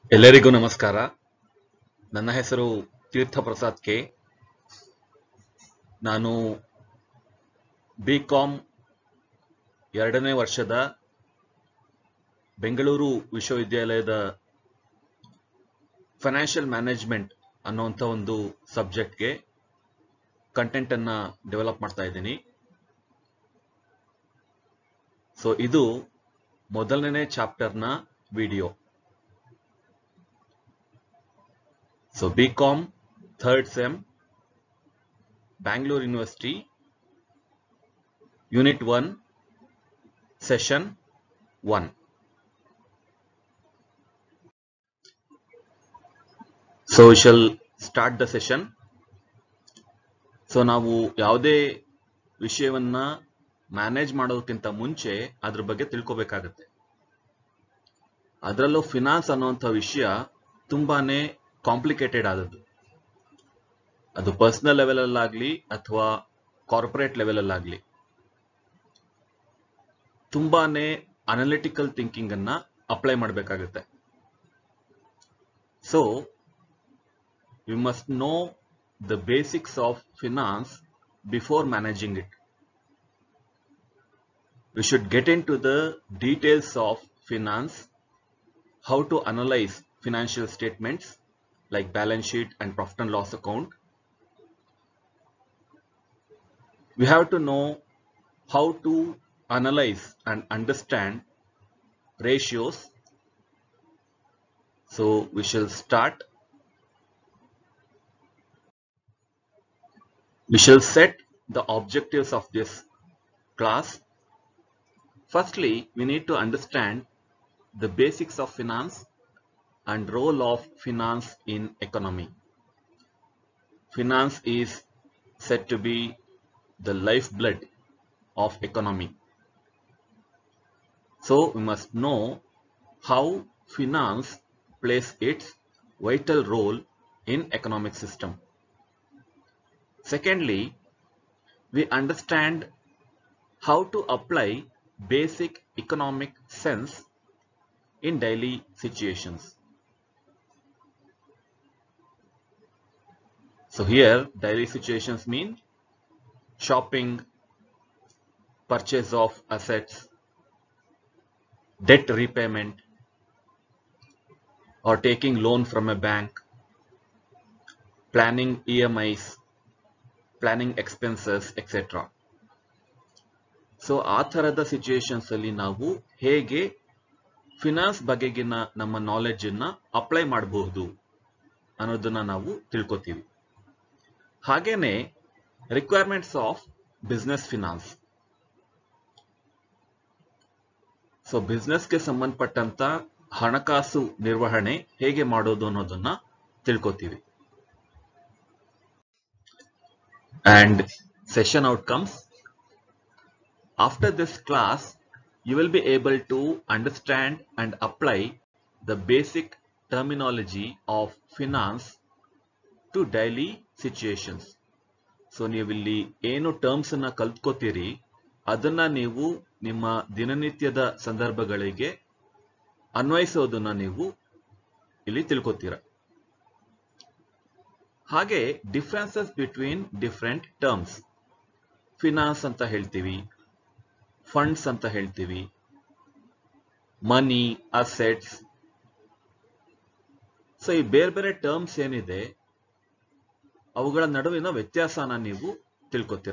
ಎಲ್ಲರಿಗೂ ನಮಸ್ಕಾರ ನನ್ನ ಹೆಸರು ತೀರ್ಥ ಪ್ರಸಾದ್ ಕೆ ನಾನು ಬಿ ಕಾಮ್ ಎರಡನೇ ವರ್ಷದ ಬೆಂಗಳೂರು ವಿಶ್ವವಿದ್ಯಾಲಯದ ಫೈನಾನ್ಷಿಯಲ್ ಮ್ಯಾನೇಜ್ಮೆಂಟ್ ಅನ್ನುವಂಥ ಒಂದು ಸಬ್ಜೆಕ್ಟ್ಗೆ ಕಂಟೆಂಟ್ ಅನ್ನ ಡೆವಲಪ್ ಮಾಡ್ತಾ ಇದ್ದೀನಿ ಸೊ ಇದು ಮೊದಲನೇ ಚಾಪ್ಟರ್ನ video so B com third sem Bangalore university unit one session one so shall start the session so ನಾವು ಯಾವುದೇ ವಿಷಯವನ್ನ ಮ್ಯಾನೇಜ್ ಮಾಡೋದಕ್ಕಿಂತ ಮುಂಚೆ ಅದ್ರ ಬಗ್ಗೆ ತಿಳ್ಕೊಬೇಕಾಗತ್ತೆ ಅದರಲ್ಲೂ ಫಿನಾನ್ಸ್ ಅನ್ನುವಂಥ ವಿಷಯ ತುಂಬಾನೇ ಕಾಂಪ್ಲಿಕೇಟೆಡ್ ಆದದ್ದು ಅದು ಪರ್ಸನಲ್ ಲೆವೆಲ್ ಅಲ್ಲಾಗ್ಲಿ ಅಥವಾ ಕಾರ್ಪೊರೇಟ್ ಲೆವೆಲ್ ಅಲ್ಲಾಗ್ಲಿ ತುಂಬಾನೇ ಅನಲಿಟಿಕಲ್ ಥಿಂಕಿಂಗ್ ಅನ್ನ ಅಪ್ಲೈ ಮಾಡಬೇಕಾಗುತ್ತೆ so we must know the basics of finance before managing it we should get into the details of finance, how to analyze financial statements like balance sheet and profit and loss account. We have to know how to analyze and understand ratios. So we shall start. We shall set the objectives of this class Firstly, we need to understand the basics of finance and role of finance in economy. Finance is said to be the lifeblood of economy. So we must know how finance plays its vital role in economic system. Secondly, we understand how to apply basic economic sense in daily situations. So here daily situations mean shopping, purchase of assets, debt repayment or taking loan from a bank, planning EMIs, planning expenses, etc. So ಆ ಥರದ situations ಅಲ್ಲಿ ನಾವು ಹೇಗೆ finance ಬಗೆಗಿನ ನಮ್ಮ knowledge ಅನ್ನ apply ಮಾಡಬಹುದು ಅನ್ನೋದನ್ನ ನಾವು ತಿಳ್ಕೊತೀವಿ ಹಾಗೇನೆ requirements of business finance so ಬಿಸ್ನೆಸ್ಗೆ ಸಂಬಂಧಪಟ್ಟಂತ ಹಣಕಾಸು ನಿರ್ವಹಣೆ ಹೇಗೆ ಮಾಡೋದು ಅನ್ನೋದನ್ನ ತಿಳ್ಕೊತೀವಿ and session outcomes After this class, you will be able to understand and apply the basic terminology of finance to daily situations. So ನೀವಿಲ್ಲಿ ಏನು ಟರ್ಮ್ಸ್ ಅನ್ನ ಕಲ್ತ್ಕೋತೀರಿ ಅದನ್ನ ನೀವು ನಿಮ್ಮ ದಿನನಿತ್ಯದ ಸಂದರ್ಭಗಳಿಗೆ ಅನ್ವಯಿಸೋದನ್ನ ನೀವು ಇಲ್ಲಿ ತಿಳ್ಕೊತೀರ ಹಾಗೆ differences between different terms finance ಅಂತ ಹೇಳ್ತೀವಿ ಫಂಡ್ಸ್ ಅಂತ ಹೇಳ್ತೀವಿ ಮನಿ ಅಸೆಟ್ಸ್ ಸೊ ಈ ಬೇರೆ ಬೇರೆ ಟರ್ಮ್ಸ್ ಏನಿದೆ ಅವುಗಳ ನಡುವಿನ ವ್ಯತ್ಯಾಸನ ನೀವು ತಿಳ್ಕೊತೀರ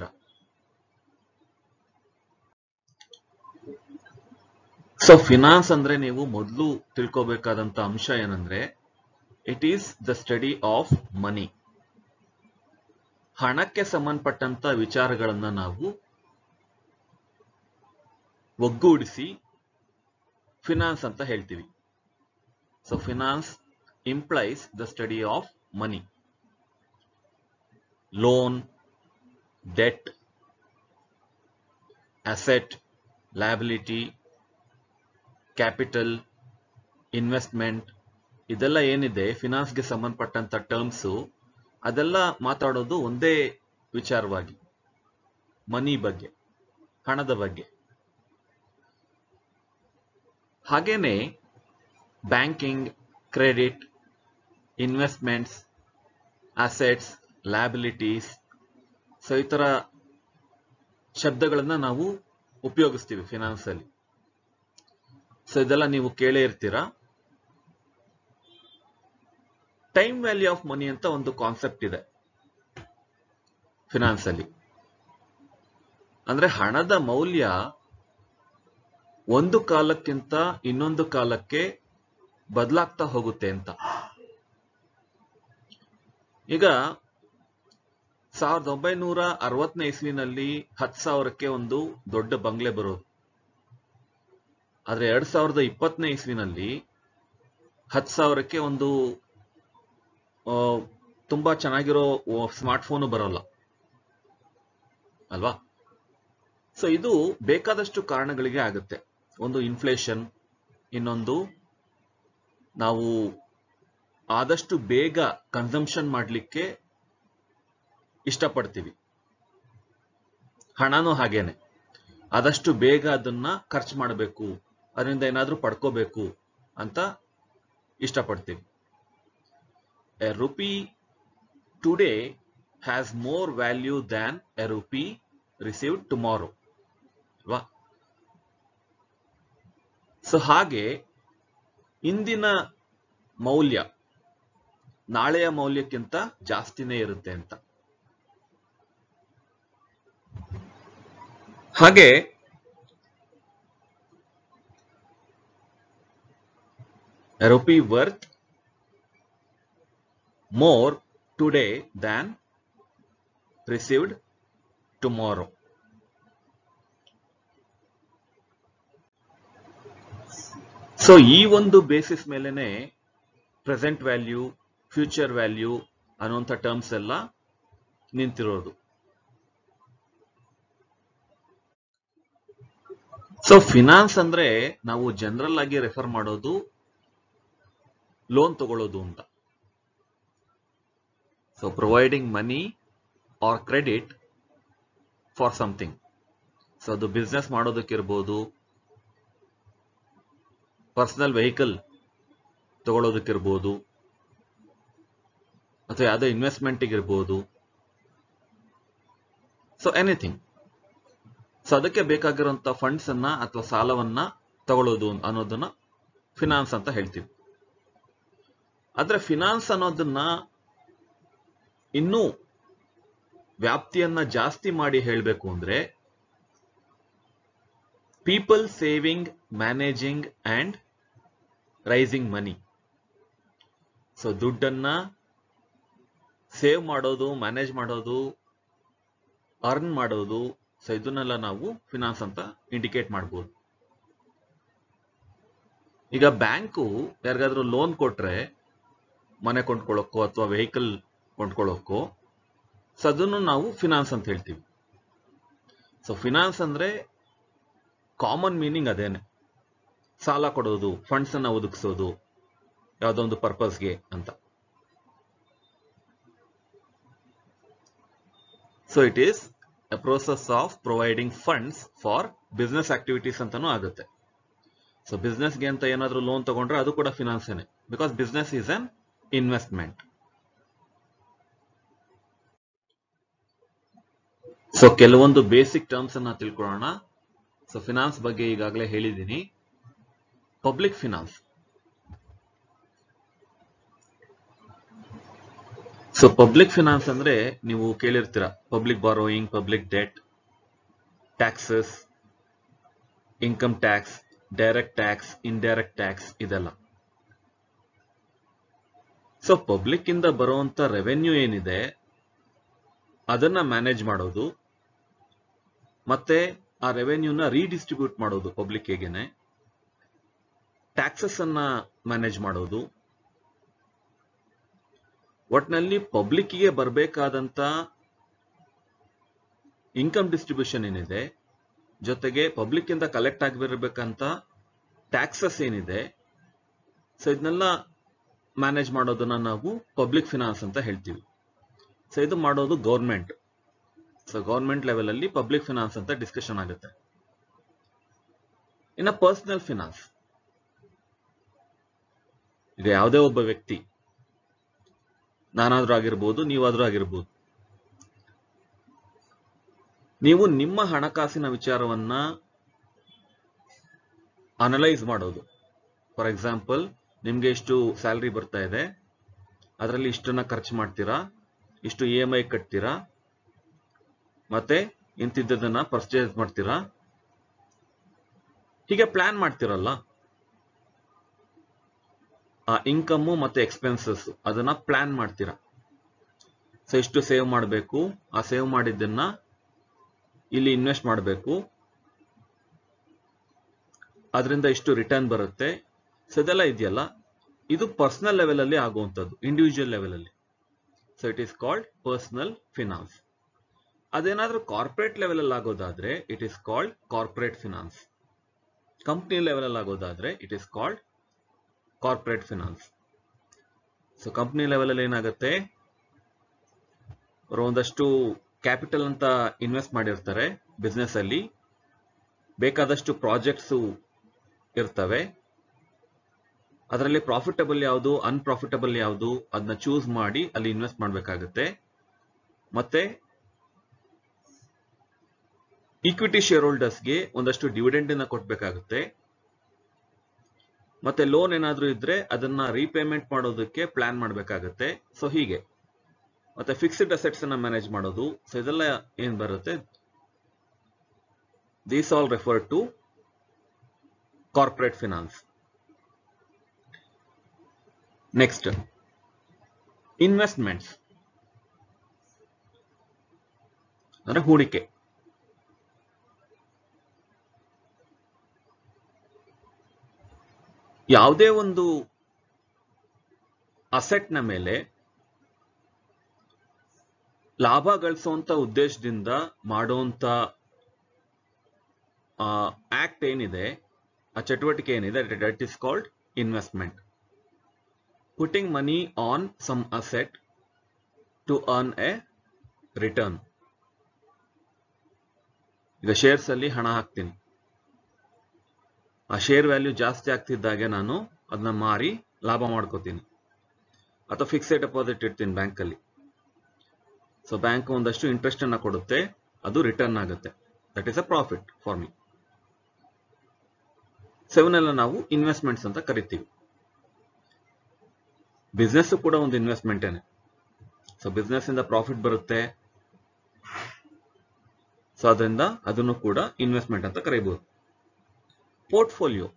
ಸೊ ಫಿನಾನ್ಸ್ ಅಂದ್ರೆ ನೀವು ಮೊದಲು ತಿಳ್ಕೊಬೇಕಾದಂತ ಅಂಶ ಏನಂದ್ರೆ it is the study of money ಹಣಕ್ಕೆ ಸಂಬಂಧಪಟ್ಟಂತ ವಿಚಾರಗಳನ್ನ ನಾವು ಒಗ್ಗೂಡಿಸಿ ಫಿನಾನ್ಸ್ ಅಂತ ಹೇಳ್ತೀವಿ so finance implies the study of money loan debt asset liability capital investment ಇದೆಲ್ಲ ಏನಿದೆ ಫಿನಾನ್ಸ್ಗೆ ಸಂಬಂಧಪಟ್ಟಂತ ಟರ್ಮ್ಸು ಅದೆಲ್ಲ ಮಾತಾಡೋದು ಒಂದೇ ವಿಚಾರವಾಗಿ ಮನಿ ಬಗ್ಗೆ ಹಣದ ಬಗ್ಗೆ ಹಾಗೇನೆ banking credit investments assets liabilities so ಈ ತರ ಶಬ್ದಗಳನ್ನ ನಾವು ಉಪಯೋಗಿಸ್ತೀವಿ ಫಿನಾನ್ಸ್ ಅಲ್ಲಿ ಸೊ ಇದೆಲ್ಲ ನೀವು ಕೇಳೇ ಇರ್ತೀರಾ ಟೈಮ್ ವ್ಯಾಲ್ಯೂ ಆಫ್ ಮನಿ ಅಂತ ಒಂದು ಕಾನ್ಸೆಪ್ಟ್ ಇದೆ ಫಿನಾನ್ಸ್ ಅಲ್ಲಿ ಅಂದ್ರೆ ಹಣದ ಮೌಲ್ಯ ಒಂದು ಕಾಲಕ್ಕಿಂತ ಇನ್ನೊಂದು ಕಾಲಕ್ಕೆ ಬದಲಾಗ್ತಾ ಹೋಗುತ್ತೆ ಅಂತ ಈಗ ಸಾವಿರದ ಒಂಬೈನೂರ ಅರವತ್ತನೇ ಇಸ್ವಿನಲ್ಲಿ ಹತ್ತು ಸಾವಿರಕ್ಕೆ ಒಂದು ದೊಡ್ಡ ಬಂಗ್ಲೆ ಬರೋದು ಆದ್ರೆ ಎರಡ್ ಸಾವಿರದ ಇಪ್ಪತ್ತನೇ ಇಸ್ವಿನಲ್ಲಿ ಹತ್ತು ಸಾವಿರಕ್ಕೆ ಒಂದು ಆ, ತುಂಬಾ ಚೆನ್ನಾಗಿರೋ ಸ್ಮಾರ್ಟ್ ಫೋನು ಬರೋಲ್ಲ ಅಲ್ವಾ ಸೊ ಇದು ಬೇಕಾದಷ್ಟು ಕಾರಣಗಳಿಗೆ ಆಗುತ್ತೆ ಒಂದು ಇನ್ಫ್ಲೇಷನ್ ಇನ್ನೊಂದು ನಾವು ಆದಷ್ಟು ಬೇಗ ಕನ್ಸಂಪ್ಷನ್ ಮಾಡಲಿಕ್ಕೆ ಇಷ್ಟಪಡ್ತೀವಿ ಹಣನೂ ಹಾಗೇನೆ ಆದಷ್ಟು ಬೇಗ ಅದನ್ನ ಖರ್ಚು ಮಾಡಬೇಕು ಅದರಿಂದ ಏನಾದ್ರೂ ಪಡ್ಕೋಬೇಕು ಅಂತ ಇಷ್ಟಪಡ್ತೀವಿ a rupee today has more value than a rupee received tomorrow ಅಲ್ವಾ ಸೊ ಹಾಗೆ ಇಂದಿನ ಮೌಲ್ಯ ನಾಳೆಯ ಮೌಲ್ಯಕ್ಕಿಂತ ಜಾಸ್ತಿನೇ ಇರುತ್ತೆ ಅಂತ ಹಾಗೆ a rupee worth more today than received tomorrow. So ಈ ಒಂದು ಬೇಸಿಸ್ ಮೇಲೆನೆ ಪ್ರೆಸೆಂಟ್ ವ್ಯಾಲ್ಯೂ ಫ್ಯೂಚರ್ ವ್ಯಾಲ್ಯೂ ಅನ್ನುವಂಥ ಟರ್ಮ್ಸ್ ಎಲ್ಲ ನಿಂತಿರೋದು ಸೊ ಫಿನಾನ್ಸ್ ಅಂದ್ರೆ ನಾವು ಜನರಲ್ ಆಗಿ ರೆಫರ್ ಮಾಡೋದು ಲೋನ್ ತಗೊಳ್ಳೋದು ಅಂತ so providing money or credit for something so ಅದು ಬಿಸ್ನೆಸ್ ಮಾಡೋದಕ್ಕಿರ್ಬೋದು ಪರ್ಸನಲ್ ವೆಹಿಕಲ್ ತಗೊಳ್ಳೋದಕ್ಕಿರ್ಬೋದು ಅಥವಾ ಯಾವುದೋ ಇನ್ವೆಸ್ಟ್ಮೆಂಟ್ ಇರ್ಬೋದು ಸೊ ಎನಿಥಿಂಗ್ ಸೊ ಅದಕ್ಕೆ ಬೇಕಾಗಿರುವಂತ ಫಂಡ್ಸ್ ಅನ್ನ ಅಥವಾ ಸಾಲವನ್ನ ತಗೊಳ್ಳೋದು ಅನ್ನೋದನ್ನ ಫಿನಾನ್ಸ್ ಅಂತ ಹೇಳ್ತೀವಿ ಆದ್ರೆ ಫಿನಾನ್ಸ್ ಅನ್ನೋದನ್ನ ಇನ್ನೂ ವ್ಯಾಪ್ತಿಯನ್ನ ಜಾಸ್ತಿ ಮಾಡಿ ಹೇಳಬೇಕು ಅಂದ್ರೆ people saving managing and raising money so ದುಡ್ಡನ್ನ ಸೇವ್ ಮಾಡೋದು ಮ್ಯಾನೇಜ್ ಮಾಡೋದು ಅರ್ನ್ ಮಾಡೋದು ಸೊ ಇದನ್ನೆಲ್ಲ ನಾವು ಫಿನಾನ್ಸ್ ಅಂತ ಇಂಡಿಕೇಟ್ ಮಾಡ್ಬೋದು ಈಗ ಬ್ಯಾಂಕು ಯಾರಿಗಾದ್ರೂ ಲೋನ್ ಕೊಟ್ರೆ ಮನೆ ಕೊಂಡ್ಕೊಳ್ಳೋಕ್ಕೋ ಅಥವಾ ವೆಹಿಕಲ್ ಕೊಂಡ್ಕೊಳ್ಳೋಕ್ಕೋ ಸೊ ಅದನ್ನು ನಾವು ಫಿನಾನ್ಸ್ ಅಂತ ಹೇಳ್ತೀವಿ ಸೊ ಫಿನಾನ್ಸ್ ಅಂದ್ರೆ ಕಾಮನ್ ಮೀನಿಂಗ್ ಅದೇನೆ ಸಾಲ ಕೊಡೋದು ಫಂಡ್ಸ್ ಅನ್ನ ಒದಗಿಸೋದು ಯಾವುದೋ ಒಂದು ಪರ್ಪಸ್ಗೆ ಅಂತ so it is a process of providing funds for business activities ಅಂತಾನೂ ಆಗುತ್ತೆ ಸೊ ಬಿಸ್ನೆಸ್ಗೆ ಅಂತ ಏನಾದ್ರೂ ಲೋನ್ ತಗೊಂಡ್ರೆ ಅದು ಕೂಡ ಫಿನಾನ್ಸೇನೆ because business is an investment so ಕೆಲವೊಂದು ಬೇಸಿಕ್ ಟರ್ಮ್ಸ್ ಅನ್ನ ತಿಳ್ಕೊಳ್ಳೋಣ ಸೊ ಫಿನಾನ್ಸ್ ಬಗ್ಗೆ ಈಗಾಗಲೇ ಹೇಳಿದ್ದೀನಿ public finance so public finance ಅಂದ್ರೆ ನೀವು ಕೇಳಿರ್ತೀರ public borrowing public debt taxes income tax direct tax indirect tax ಇದೆಲ್ಲ ಸೊ ಪಬ್ಲಿಕ್ ಇಂದ ಬರುವಂತ ರೆವೆನ್ಯೂ ಏನಿದೆ ಅದನ್ನ ಮ್ಯಾನೇಜ್ ಮಾಡೋದು ಮತ್ತೆ ಆ ರೆವೆನ್ಯೂನ ರೀಡಿಸ್ಟ್ರಿಬ್ಯೂಟ್ ಮಾಡೋದು ಪಬ್ಲಿಕ್ ಹೇಗೇನೆ ಟ್ಯಾಕ್ಸಸ್ ಅನ್ನ ಮ್ಯಾನೇಜ್ ಮಾಡೋದು ಒಟ್ನಲ್ಲಿ ಪಬ್ಲಿಕ್ಗೆ ಬರಬೇಕಾದಂತ ಇನ್ಕಮ್ ಡಿಸ್ಟ್ರಿಬ್ಯೂಷನ್ ಏನಿದೆ ಜೊತೆಗೆ ಪಬ್ಲಿಕ್ ಇಂದ ಕಲೆಕ್ಟ್ ಆಗಿರಬೇಕಂತ ಟ್ಯಾಕ್ಸಸ್ ಏನಿದೆ ಸೊ ಇದನ್ನೆಲ್ಲ ಮ್ಯಾನೇಜ್ ಮಾಡೋದನ್ನ ನಾವು ಪಬ್ಲಿಕ್ ಫಿನಾನ್ಸ್ ಅಂತ ಹೇಳ್ತೀವಿ ಸೊ ಇದು ಮಾಡೋದು ಗೌರ್ಮೆಂಟ್ ಸೊ ಗೌರ್ಮೆಂಟ್ ಲೆವೆಲ್ ಅಲ್ಲಿ ಪಬ್ಲಿಕ್ ಫಿನಾನ್ಸ್ ಅಂತ ಡಿಸ್ಕಷನ್ ಆಗುತ್ತೆ ಇನ್ನು ಪರ್ಸನಲ್ ಫಿನಾನ್ಸ್ ಈಗ ಯಾವುದೇ ಒಬ್ಬ ವ್ಯಕ್ತಿ ನಾನಾದ್ರೂ ಆಗಿರ್ಬೋದು ನೀವಾದ್ರೂ ಆಗಿರ್ಬೋದು ನೀವು ನಿಮ್ಮ ಹಣಕಾಸಿನ ವಿಚಾರವನ್ನ ಅನಲೈಸ್ ಮಾಡೋದು ಫಾರ್ ಎಕ್ಸಾಂಪಲ್ ನಿಮ್ಗೆ ಇಷ್ಟು ಸ್ಯಾಲ್ರಿ ಬರ್ತಾ ಇದೆ ಅದರಲ್ಲಿ ಇಷ್ಟನ್ನ ಖರ್ಚು ಮಾಡ್ತೀರಾ ಇಷ್ಟು ಇ ಎಂ ಐ ಕಟ್ತೀರಾ ಮತ್ತೆ ಇಂತಿದ್ದದನ್ನ ಪರ್ಚೇಸ್ ಮಾಡ್ತೀರಾ ಹೀಗೆ ಪ್ಲಾನ್ ಮಾಡ್ತಿರಲ್ಲ ಆ ಇನ್ಕಮ್ ಮತ್ತೆ ಎಕ್ಸ್ಪೆನ್ಸಸ್ ಅದನ್ನ ಪ್ಲಾನ್ ಮಾಡ್ತೀರಾ ಸೊ ಇಷ್ಟು ಸೇವ್ ಮಾಡಬೇಕು ಆ ಸೇವ್ ಮಾಡಿದ್ದನ್ನ ಇಲ್ಲಿ ಇನ್ವೆಸ್ಟ್ ಮಾಡಬೇಕು ಅದರಿಂದ ಇಷ್ಟು ರಿಟರ್ನ್ ಬರುತ್ತೆ ಸೊ ಇದೆಲ್ಲ ಇದೆಯಲ್ಲ ಇದು ಪರ್ಸನಲ್ ಲೆವೆಲ್ ಅಲ್ಲಿ ಆಗುವಂಥದ್ದು ಇಂಡಿವಿಜುವಲ್ ಲೆವೆಲ್ ಅಲ್ಲಿ so it is called personal finance ಅದೇನಾದ್ರೂ ಕಾರ್ಪೊರೇಟ್ ಲೆವೆಲ್ ಅಲ್ಲಿ ಆಗೋದಾದ್ರೆ it is called corporate finance company level ಅಲ್ಲಿ ಆಗೋದಾದ್ರೆ it is called corporate finance so company level ಅಲ್ಲಿ ಏನಾಗುತ್ತೆ ಅವರು ಒಂದಷ್ಟು ಕ್ಯಾಪಿಟಲ್ ಅಂತ ಇನ್ವೆಸ್ಟ್ ಮಾಡಿರ್ತಾರೆ ಬಿಸ್ನೆಸ್ ಅಲ್ಲಿ ಬೇಕಾದಷ್ಟು ಪ್ರಾಜೆಕ್ಟ್ಸ್ ಇರ್ತವೆ ಅದರಲ್ಲಿ ಪ್ರಾಫಿಟಬಲ್ ಯಾವುದು ಅನ್ಪ್ರಾಫಿಟಬಲ್ ಯಾವುದು ಅದನ್ನ ಚೂಸ್ ಮಾಡಿ ಅಲ್ಲಿ ಇನ್ವೆಸ್ಟ್ ಮಾಡಬೇಕಾಗುತ್ತೆ ಮತ್ತೆ ಈಕ್ವಿಟಿ ಶೇರ್ ಹೋಲ್ಡರ್ಸ್ಗೆ ಒಂದಷ್ಟು ಡಿವಿಡೆಂಡ್ ಅನ್ನ ಕೊಟ್ಬೇಕಾಗುತ್ತೆ ಮತ್ತೆ ಲೋನ್ ಏನಾದ್ರೂ ಇದ್ರೆ ಅದನ್ನ ರೀಪೇಮೆಂಟ್ ಮಾಡೋದಕ್ಕೆ ಪ್ಲಾನ್ ಮಾಡಬೇಕಾಗುತ್ತೆ ಸೊ ಹೀಗೆ ಮತ್ತೆ ಫಿಕ್ಸ್ಡ್ ಅಸೆಟ್ಸ್ ಅನ್ನ ಮ್ಯಾನೇಜ್ ಮಾಡೋದು ಸೊ ಇದೆಲ್ಲ ಏನ್ ಬರುತ್ತೆ these all refer to corporate finance next investments ಅಂದ್ರೆ ಹೂಡಿಕೆ ಯಾವುದೇ ಒಂದು ಅಸೆಟ್ನ ಮೇಲೆ ಲಾಭ ಗಳಿಸುವಂತ ಉದ್ದೇಶದಿಂದ ಮಾಡುವಂತ ಆಕ್ಟ್ ಏನಿದೆ ಆ ಚಟುವಟಿಕೆ ಏನಿದೆ that is called investment putting money on some asset to earn a return ಈಗ ಶೇರ್ಸ್ ಅಲ್ಲಿ ಹಣ ಹಾಕ್ತೀನಿ ಆ ಶೇರ್ ವ್ಯಾಲ್ಯೂ ಜಾಸ್ತಿ ಆಗ್ತಿದ್ದಾಗೆ ನಾನು ಅದನ್ನ ಮಾರಿ ಲಾಭ ಮಾಡ್ಕೋತೀನಿ ಅಥವಾ ಫಿಕ್ಸೆಡ್ ಡೆಪಾಸಿಟ್ ಇಡ್ತೀನಿ ಬ್ಯಾಂಕ್ ಅಲ್ಲಿ ಸೊ ಬ್ಯಾಂಕ್ ಒಂದಷ್ಟು ಇಂಟ್ರೆಸ್ಟ್ ಅನ್ನ ಕೊಡುತ್ತೆ ಅದು ರಿಟರ್ನ್ ಆಗುತ್ತೆ that is a profit for me ಸೆವೆನೆಲ್ಲ ನಾವು ಇನ್ವೆಸ್ಟ್ಮೆಂಟ್ಸ್ ಅಂತ ಕರಿತೀವಿ ಬಿಸ್ನೆಸ್ ಕೂಡ ಒಂದು ಇನ್ವೆಸ್ಟ್ಮೆಂಟ್ ಸೊ ಬಿಸ್ನೆಸ್ ಇಂದ ಪ್ರಾಫಿಟ್ ಬರುತ್ತೆ ಸೊ ಅದರಿಂದ ಅದನ್ನು ಕೂಡ ಇನ್ವೆಸ್ಟ್ಮೆಂಟ್ ಅಂತ ಕರೀಬಹುದು ಪೋರ್ಟ್ಫೋಲಿಯೋ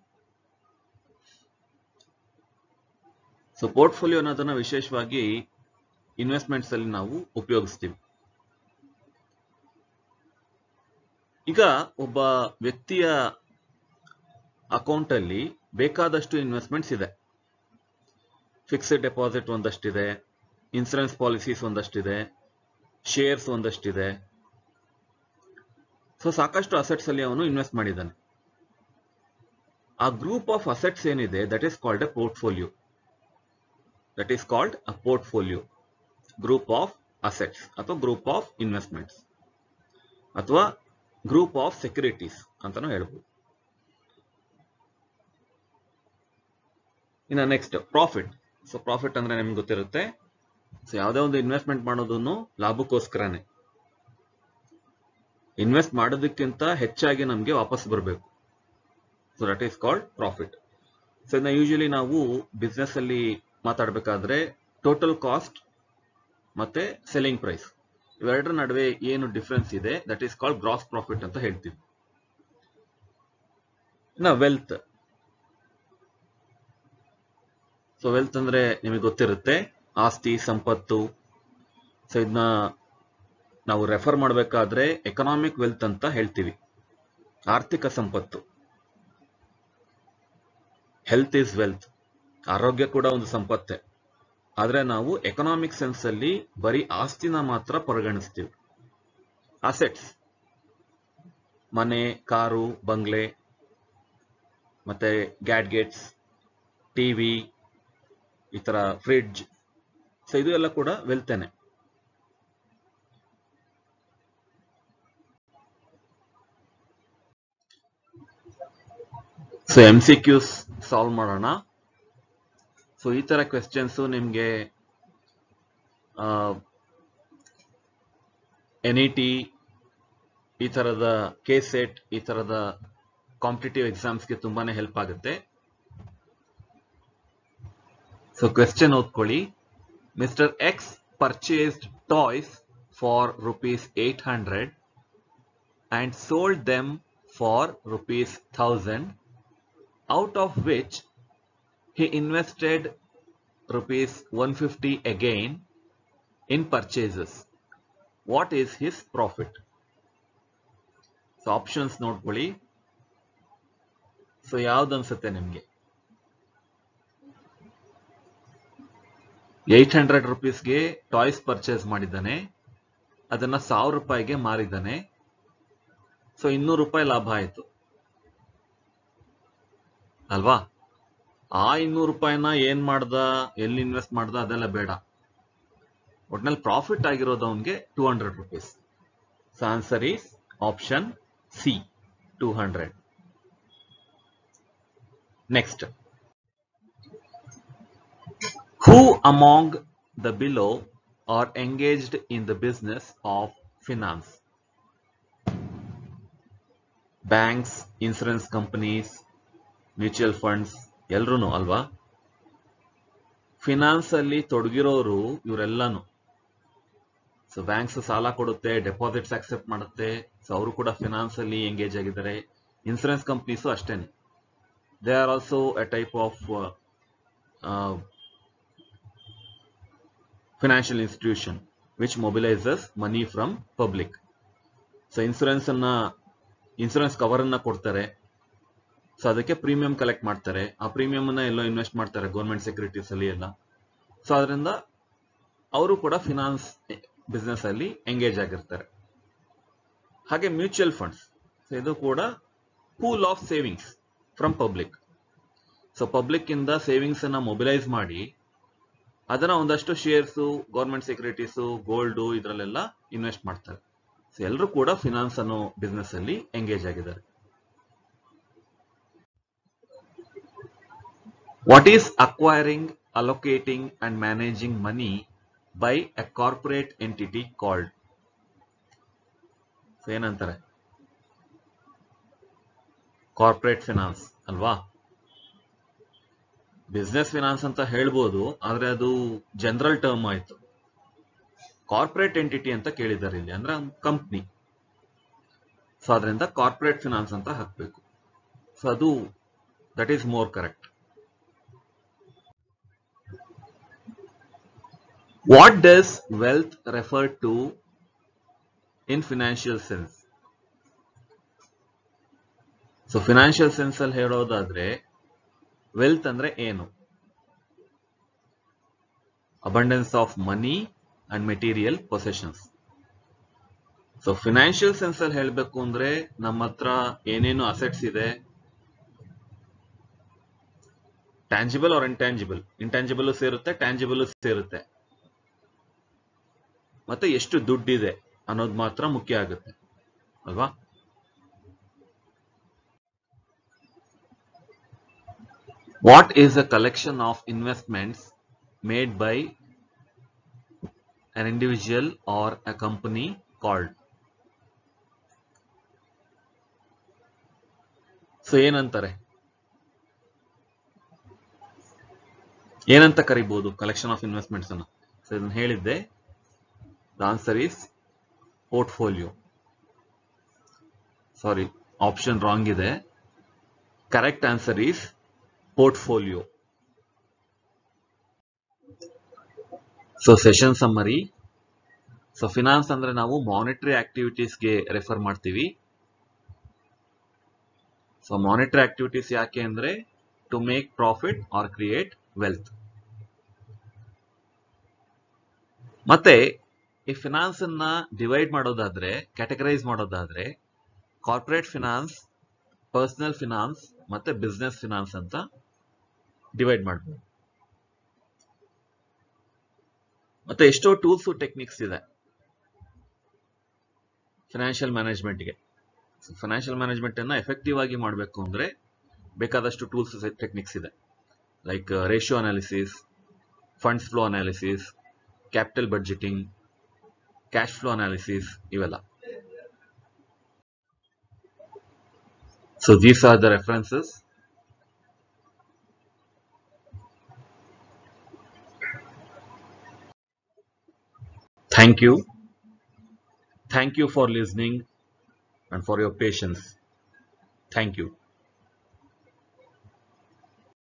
ಸೊ ಪೋರ್ಟ್ಫೋಲಿಯೋ ಅನ್ನೋದನ್ನ ವಿಶೇಷವಾಗಿ ಇನ್ವೆಸ್ಟ್ಮೆಂಟ್ಸ್ ಅಲ್ಲಿ ನಾವು ಉಪಯೋಗಿಸ್ತೀವಿ ಈಗ ಒಬ್ಬ ವ್ಯಕ್ತಿಯ ಅಕೌಂಟ್ ಅಲ್ಲಿ ಬೇಕಾದಷ್ಟು ಇನ್ವೆಸ್ಟ್ಮೆಂಟ್ಸ್ ಇದೆ ಫಿಕ್ಸ್ಡ್ ಡೆಪಾಸಿಟ್ ಒಂದಷ್ಟಿದೆ ಇನ್ಸೂರೆನ್ಸ್ ಪಾಲಿಸೀಸ್ ಒಂದಷ್ಟಿದೆ ಶೇರ್ಸ್ ಒಂದಷ್ಟಿದೆ ಸೊ ಸಾಕಷ್ಟು ಅಸೆಟ್ಸ್ ಅಲ್ಲಿ ಅವನು ಇನ್ವೆಸ್ಟ್ ಮಾಡಿದ್ದಾನೆ ಆ ಗ್ರೂಪ್ ಆಫ್ ಅಸೆಟ್ಸ್ ಏನಿದೆ that is called a portfolio that is called a portfolio group of assets ಅಥವಾ ಗ್ರೂಪ್ ಆಫ್ ಇನ್ವೆಸ್ಟ್ಮೆಂಟ್ಸ್ ಅಥವಾ ಗ್ರೂಪ್ ಆಫ್ ಸೆಕ್ಯೂರಿಟೀಸ್ ಅಂತಾನು ಹೇಳ್ಬೋದು ಇನ್ನು ನೆಕ್ಸ್ಟ್ ಪ್ರಾಫಿಟ್ ಸೊ ಪ್ರಾಫಿಟ್ ಅಂದ್ರೆ ನಿಮ್ಗೆ ಗೊತ್ತಿರುತ್ತೆ ಸೊ ಯಾವುದೇ ಒಂದು ಇನ್ವೆಸ್ಟ್ಮೆಂಟ್ ಮಾಡೋದನ್ನು ಲಾಭಕ್ಕೋಸ್ಕರನೇ ಇನ್ವೆಸ್ಟ್ ಮಾಡೋದಕ್ಕಿಂತ ಹೆಚ್ಚಾಗಿ ನಮಗೆ ವಾಪಸ್ ಬರಬೇಕು so that is called profit so ಇದನ್ನ ಯೂಶಲಿ ನಾವು ಬಿಸ್ನೆಸ್ ಅಲ್ಲಿ ಮಾತಾಡಬೇಕಾದ್ರೆ ಟೋಟಲ್ ಕಾಸ್ಟ್ ಮತ್ತೆ ಸೆಲ್ಲಿಂಗ್ ಪ್ರೈಸ್ ಇವೆರಡರ ನಡುವೆ ಏನು ಡಿಫ್ರೆನ್ಸ್ ಇದೆ that is called gross profit ಅಂತ ಹೇಳ್ತೀವಿ ಇನ್ನ ವೆಲ್ತ್ ಸೊ ವೆಲ್ತ್ ಅಂದ್ರೆ ನಿಮಗೆ ಗೊತ್ತಿರುತ್ತೆ ಆಸ್ತಿ ಸಂಪತ್ತು ಸೊ ಇದನ್ನ ನಾವು ರೆಫರ್ ಮಾಡಬೇಕಾದ್ರೆ ಎಕನಾಮಿಕ್ ವೆಲ್ತ್ ಅಂತ ಹೇಳ್ತೀವಿ ಆರ್ಥಿಕ ಸಂಪತ್ತು ಹೆಲ್ತ್ ಈಸ್ ವೆಲ್ತ್ ಆರೋಗ್ಯ ಕೂಡ ಒಂದು ಸಂಪತ್ತೆ ಆದ್ರೆ ನಾವು ಎಕನಾಮಿಕ್ ಸೆನ್ಸ್ ಅಲ್ಲಿ ಬರೀ ಆಸ್ತಿನ ಮಾತ್ರ ಪರಿಗಣಿಸ್ತೀವಿ ಅಸೆಟ್ಸ್ ಮನೆ ಕಾರು ಬಂಗ್ಲೆ ಮತ್ತೆ ಗ್ಯಾಡ್ಗೆಟ್ಸ್ ಟಿವಿ ಈ ತರ ಫ್ರಿಡ್ಜ್ ಸೊ ಇದು ಎಲ್ಲ ಕೂಡ ವೆಲ್ತೇನೆ so M C Qs solve ಮಾಡೋಣ ಸೊ ಈ ತರ ಕ್ವೆಶ್ಚನ್ಸ್ ನಿಮಗೆ ಎನ್ ಇ ಟಿ ಈ ತರದ ಕೆ ಸೆಟ್ ಈ ತರದ ಕಾಂಪಿಟೇಟಿವ್ ಎಕ್ಸಾಮ್ಸ್ಗೆ ತುಂಬಾನೇ ಹೆಲ್ಪ್ ಆಗುತ್ತೆ ಸೊ ಕ್ವೆಶ್ಚನ್ ಓದ್ಕೊಳ್ಳಿ mister X purchased toys for rupees eight hundred and sold them for rupees 1000 out of which he invested rupees 150 again in purchases what is his profit so options ನೋಡ್ಕೊಳ್ಳಿ so ಯಾವ್ದು ಅನ್ಸುತ್ತೆ ನಿಮ್ಗೆ eight hundred ರುಪೀಸ್ಗೆ toys purchase ಮಾಡಿದ್ದಾನೆ ಅದನ್ನ ಸಾವಿರ ರೂಪಾಯಿಗೆ ಮಾರಿದ್ದಾನೆ so ಇನ್ನೂರು ರೂಪಾಯಿ ಲಾಭ ಆಯ್ತು ಅಲ್ವಾ ಆ ಇನ್ನೂರು ರೂಪಾಯಿನ ಏನ್ ಮಾಡ್ದ ಎಲ್ಲಿ ಇನ್ವೆಸ್ಟ್ ಮಾಡ್ದ ಅದೆಲ್ಲ ಬೇಡ ಒಟ್ನಲ್ಲಿ ಪ್ರಾಫಿಟ್ ಆಗಿರೋದು ಅವನ್ಗೆ two hundred rupees so answer is option C two hundred next who among the below are engaged in the business of finance banks insurance companies mutual funds ಎಲ್ರೂ ಅಲ್ವಾ ಫಿನಾನ್ಸ್ ಅಲ್ಲಿ ತೊಡಗಿರೋರು ಇವರೆಲ್ಲಾನು ಸೊ ಬ್ಯಾಂಕ್ಸ್ ಸಾಲ ಕೊಡುತ್ತೆ deposits accept ಮಾಡುತ್ತೆ so ಅವರು ಕೂಡ finance ಅಲ್ಲಿ engage ಆಗಿದ್ದಾರೆ ಇನ್ಸೂರೆನ್ಸ್ ಕಂಪ್ನೀಸು ಅಷ್ಟೇನೆ they are also a type of financial institution which mobilises money from public so insurance ಅನ್ನ ಇನ್ಸೂರೆನ್ಸ್ ಕವರ್ ಅನ್ನ ಕೊಡ್ತಾರೆ ಸೊ ಅದಕ್ಕೆ ಪ್ರೀಮಿಯಂ ಕಲೆಕ್ಟ್ ಮಾಡ್ತಾರೆ ಆ ಪ್ರೀಮಿಯಂ ಅನ್ನ ಎಲ್ಲೋ ಇನ್ವೆಸ್ಟ್ ಮಾಡ್ತಾರೆ ಗೌರ್ಮೆಂಟ್ ಸೆಕ್ಯೂರಿಟೀಸ್ ಅಲ್ಲಿ ಎಲ್ಲ ಸೊ ಅದರಿಂದ ಅವರು ಕೂಡ ಫಿನಾನ್ಸ್ ಬಿಸ್ನೆಸ್ ಅಲ್ಲಿ ಎಂಗೇಜ್ ಆಗಿರ್ತಾರೆ ಹಾಗೆ ಮ್ಯೂಚುವಲ್ ಫಂಡ್ಸ್ ಇದು ಕೂಡ pool of savings from public so public ಇಂದ ಸೇವಿಂಗ್ಸ್ ಅನ್ನ ಮೊಬಿಲೈಸ್ ಮಾಡಿ ಅದನ್ನ ಒಂದಷ್ಟು ಶೇರ್ಸು ಗೌರ್ಮೆಂಟ್ ಸೆಕ್ಯೂರಿಟೀಸು ಗೋಲ್ಡು ಇದರಲ್ಲೆಲ್ಲ ಇನ್ವೆಸ್ಟ್ ಮಾಡ್ತಾರೆ ಸೊ ಎಲ್ಲರೂ ಕೂಡ ಫಿನಾನ್ಸ್ ಅನ್ನೋ ಬಿಸ್ನೆಸ್ ಅಲ್ಲಿ ಎಂಗೇಜ್ ಆಗಿದ್ದಾರೆ what is acquiring allocating and managing money by a corporate entity called ಏನಂತಾರೆ ಕಾರ್ಪೊರೇಟ್ ಫಿನಾನ್ಸ್ ಅಲ್ವಾ ಬಿಸ್ನೆಸ್ ಫಿನಾನ್ಸ್ ಅಂತ ಹೇಳ್ಬೋದು ಆದ್ರೆ ಅದು ಜನರಲ್ ಟರ್ಮ್ ಆಯ್ತು ಕಾರ್ಪೊರೇಟ್ ಎಂಟಿಟಿ ಅಂತ ಕೇಳಿದ್ದಾರೆ ಇಲ್ಲಿ ಅಂದ್ರೆ ಕಂಪ್ನಿ ಸೊ ಅದರಿಂದ ಕಾರ್ಪೊರೇಟ್ ಫಿನಾನ್ಸ್ ಅಂತ ಹಾಕ್ಬೇಕು ಸೊ ಅದು that is more correct what does wealth refer to in financial sense so financial sense ಅಲ್ಲಿ ಹೇಳೋದಾದ್ರೆ ವೆಲ್ತ್ ಅಂದ್ರೆ ಏನು abundance of money and material possessions so financial sense ಅಲ್ಲಿ ಹೇಳಬೇಕು ಅಂದ್ರೆ ನಮ್ಮ ಹತ್ರ ಏನೇನು ಅಸೆಟ್ಸ್ ಇದೆ ಟ್ಯಾಂಜಿಬಲ್ ಆರ್ ಇಂಟ್ಯಾಂಜಿಬಲ್ ಇಂಟ್ಯಾಂಜಿಬಲ್ ಸೇರುತ್ತೆ ಟ್ಯಾಂಜಿಬಲ್ ಸೇರುತ್ತೆ ಮತ್ತೆ ಎಷ್ಟು ದುಡ್ಡಿದೆ ಅನ್ನೋದು ಮಾತ್ರ ಮುಖ್ಯ ಆಗುತ್ತೆ ಅಲ್ವಾ what is a collection of investments made by an individual or a company called so ಏನಂತಾರೆ ಏನಂತ ಕರಿಬಹುದು ಕಲೆಕ್ಷನ್ ಆಫ್ ಇನ್ವೆಸ್ಟ್ಮೆಂಟ್ಸ್ ಅನ್ನ ಸೊ ಇದನ್ನ ಹೇಳಿದ್ದೆ the answer is portfolio sorry option wrong ಇದೆ correct answer is portfolio so session summary so finance ಅಂದ್ರೆ ನಾವು monetary ಆಕ್ಟಿವಿಟೀಸ್ಗೆ ರೆಫರ್ ಮಾಡ್ತೀವಿ ಸೊ ಮಾನಿಟರಿ ಆಕ್ಟಿವಿಟೀಸ್ ಯಾಕೆ ಅಂದ್ರೆ to make profit or create wealth ಮತ್ತೆ ಈ ಫಿನಾನ್ಸ್ ಅನ್ನ ಡಿವೈಡ್ ಮಾಡೋದಾದ್ರೆ ಕ್ಯಾಟಗರೈಸ್ ಮಾಡೋದಾದ್ರೆ ಕಾರ್ಪೊರೇಟ್ ಫಿನಾನ್ಸ್ ಪರ್ಸನಲ್ ಫಿನಾನ್ಸ್ ಮತ್ತೆ ಬಿಸ್ನೆಸ್ ಫಿನಾನ್ಸ್ ಅಂತ ಡಿವೈಡ್ ಮಾಡ್ಬೋದು ಮತ್ತೆ ಎಷ್ಟೋ ಟೂಲ್ಸ್ ಟೆಕ್ನಿಕ್ಸ್ ಇದೆ ಫಿನಾನ್ಷಿಯಲ್ ಮ್ಯಾನೇಜ್ಮೆಂಟ್ಗೆ ಫಿನಾನ್ಷಿಯಲ್ ಮ್ಯಾನೇಜ್ಮೆಂಟ್ ಅನ್ನ ಎಫೆಕ್ಟಿವ್ ಆಗಿ ಮಾಡಬೇಕು ಅಂದ್ರೆ ಬೇಕಾದಷ್ಟು ಟೂಲ್ಸ್ ಟೆಕ್ನಿಕ್ಸ್ ಇದೆ like uh, ratio analysis, funds flow analysis, capital budgeting, cash flow analysis ಇವೆಲ್ಲ So these are the references. Thank you. Thank you for listening and for your patience. Thank you.